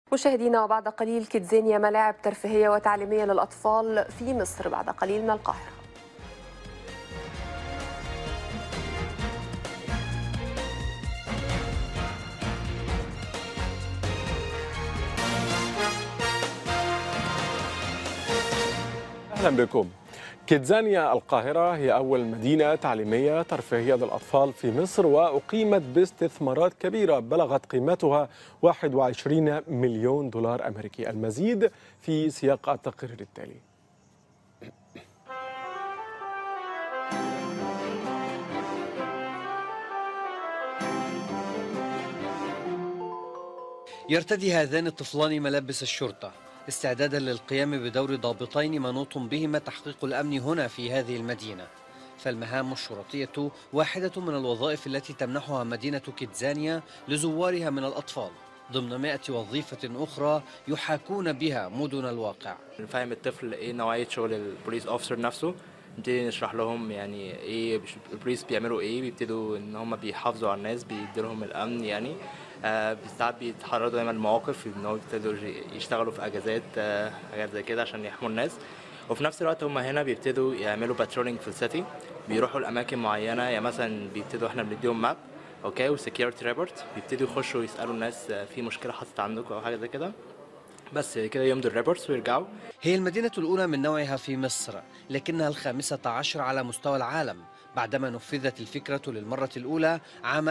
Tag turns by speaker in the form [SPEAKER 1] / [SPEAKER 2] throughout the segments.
[SPEAKER 1] مشاهدينا وبعد قليل كيدزانيا ملاعب ترفيهية وتعليمية للأطفال في مصر بعد قليل من القاهرة
[SPEAKER 2] اهلا بكم كيدزانيا القاهرة هي أول مدينة تعليمية ترفيهية للأطفال في مصر وأقيمت باستثمارات كبيرة بلغت قيمتها 21 مليون دولار أمريكي المزيد في سياق التقرير التالي
[SPEAKER 3] يرتدي هذان الطفلان ملابس الشرطة استعدادا للقيام بدور ضابطين منوط بهما تحقيق الأمن هنا في هذه المدينة فالمهام الشرطية واحدة من الوظائف التي تمنحها مدينة كيدزانيا لزوارها من الأطفال ضمن مائة وظيفة أخرى يحاكون بها مدن الواقع
[SPEAKER 4] نفهم الطفل ايه نوعيه شغل البوليس اوفيسر نفسه نبتدي نشرح لهم يعني ايه بش- البوليس بيعملوا ايه بيبتدوا ان هم بيحافظوا على الناس بيديلهم الامن يعني آه ساعات بيتحرروا دايما المواقف ان هو بيبتدوا يج- يشتغلوا في اجازات آه حاجات زي كده عشان يحموا الناس وفي نفس الوقت هم هنا بيبتدوا يعملوا باترولينج في السيتي بيروحوا لاماكن معينه يعني مثلا بيبتدوا احنا بنديهم ماب اوكي وسكيورتي ريبورت بيبتدوا يخشوا يسالوا الناس آه، في مشكله حصلت عندكم او حاجه زي كده بس كده يمضوا الريبورتس ويرجعوا
[SPEAKER 3] هي المدينة الأولى من نوعها في مصر لكنها الخامسة عشر على مستوى العالم بعدما نفذت الفكرة للمرة الأولى عام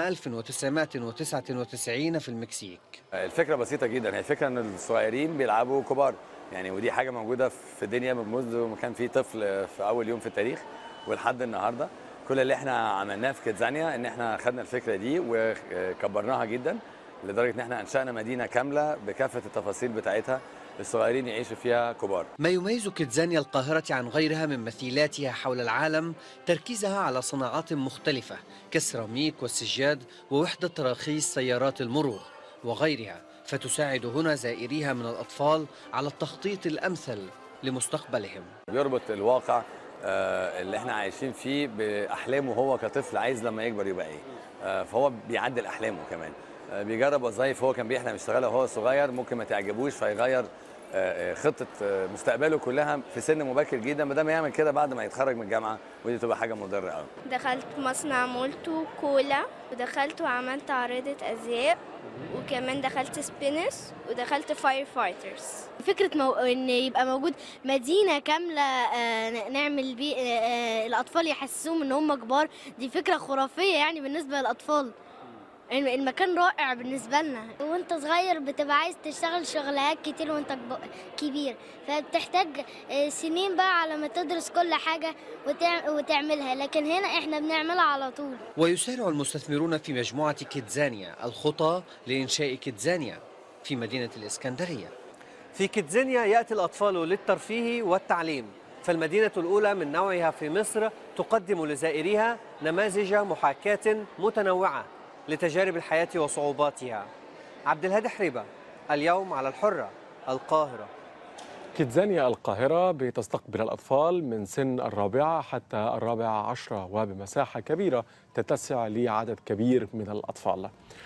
[SPEAKER 3] 1999 في المكسيك
[SPEAKER 5] الفكرة بسيطة جدا هي فكرة ان الصغيرين بيلعبوا كبار يعني ودي حاجة موجودة في الدنيا من منذ ما كان في طفل في أول يوم في التاريخ ولحد النهاردة كل اللي احنا عملناه في كيدزانيا ان احنا خدنا الفكرة دي وكبرناها جدا لدرجة ان احنا أنشأنا مدينة كاملة بكافة التفاصيل بتاعتها الصغيرين يعيشوا فيها كبار
[SPEAKER 3] ما يميز كيدزانيا القاهرة عن غيرها من مثيلاتها حول العالم تركيزها على صناعات مختلفة كالسيراميك والسجاد ووحدة تراخيص سيارات المرور وغيرها فتساعد هنا زائريها من الأطفال على التخطيط الأمثل لمستقبلهم
[SPEAKER 5] بيربط الواقع آه، اللي احنا عايشين فيه باحلامه هو كطفل عايز لما يكبر يبقى ايه آه، فهو بيعدل احلامه كمان آه، بيجرب وظايف هو كان بيحلم يشتغلها وهو صغير ممكن ما تعجبوش فيغير آه، آه، خطه آه، مستقبله كلها في سن مبكر جدا ما دام يعمل كده بعد ما يتخرج من الجامعه ودي تبقى حاجه مضره قوي
[SPEAKER 6] دخلت مصنع مولتو كولا ودخلت وعملت عارضة أزياء وكمان دخلت سبينس ودخلت فاير فايترز
[SPEAKER 7] فكرة مو... إن يبقى موجود مدينة كاملة آه، نعمل بيه آه، آه، الأطفال يحسسوهم إن هم كبار دي فكرة خرافية يعني بالنسبة للأطفال الم- المكان رائع بالنسبة لنا
[SPEAKER 8] وانت صغير بتبقى عايز تشتغل شغلات كتير وانت كب- كبير فبتحتاج آه، سنين بقى على ما تدرس كل حاجة وتع- وتعملها لكن هنا احنا بنعملها على طول
[SPEAKER 3] ويسارع المستثمرون في مجموعة كيدزانيا الخطى لإنشاء كيدزانيا في مدينة الإسكندرية
[SPEAKER 9] في كيدزانيا يأتي الأطفال للترفيه والتعليم فالمدينة الأولى من نوعها في مصر تقدم لزائريها نماذج محاكاة متنوعة لتجارب الحياة وصعوباتها عبد الهادي حريبة اليوم على الحرة القاهرة
[SPEAKER 2] كيدزانيا القاهرة بتستقبل الأطفال من سن الرابعة حتى الرابعة عشرة وبمساحة كبيرة تتسع لعدد كبير من الأطفال